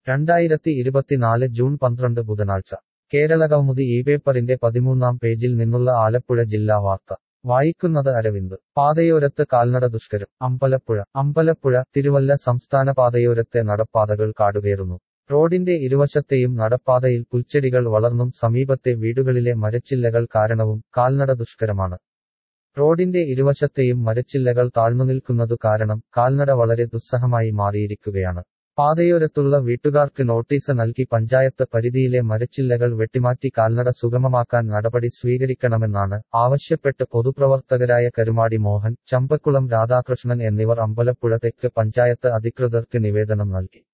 രണ്ടായിരത്തി ഇരുപത്തിനാല് ജൂൺ പന്ത്രണ്ട് ബുധനാഴ്ച കേരളകൗമുദി ഈ പേപ്പറിന്റെ പതിമൂന്നാം പേജിൽ നിന്നുള്ള ആലപ്പുഴ ജില്ലാ വാർത്ത വായിക്കുന്നത് അരവിന്ദ് പാതയോരത്ത് കാൽനട ദുഷ്കരം അമ്പലപ്പുഴ അമ്പലപ്പുഴ തിരുവല്ല സംസ്ഥാന പാതയോരത്തെ നടപ്പാതകൾ കാടുകയറുന്നു റോഡിന്റെ ഇരുവശത്തെയും നടപ്പാതയിൽ പുൽച്ചെടികൾ വളർന്നും സമീപത്തെ വീടുകളിലെ മരച്ചില്ലകൾ കാരണവും കാൽനട ദുഷ്കരമാണ് റോഡിന്റെ ഇരുവശത്തെയും മരച്ചില്ലകൾ താഴ്ന്നുനിൽക്കുന്നതു കാരണം കാൽനട വളരെ ദുസ്സഹമായി മാറിയിരിക്കുകയാണ് പാതയോരത്തുള്ള വീട്ടുകാർക്ക് നോട്ടീസ് നൽകി പഞ്ചായത്ത് പരിധിയിലെ മരച്ചില്ലകൾ വെട്ടിമാറ്റി കാൽനട സുഗമമാക്കാൻ നടപടി സ്വീകരിക്കണമെന്നാണ് ആവശ്യപ്പെട്ട് പൊതുപ്രവർത്തകരായ കരുമാടി മോഹൻ ചമ്പക്കുളം രാധാകൃഷ്ണൻ എന്നിവർ അമ്പലപ്പുഴ തെക്ക് പഞ്ചായത്ത് അധികൃതർക്ക് നിവേദനം നൽകി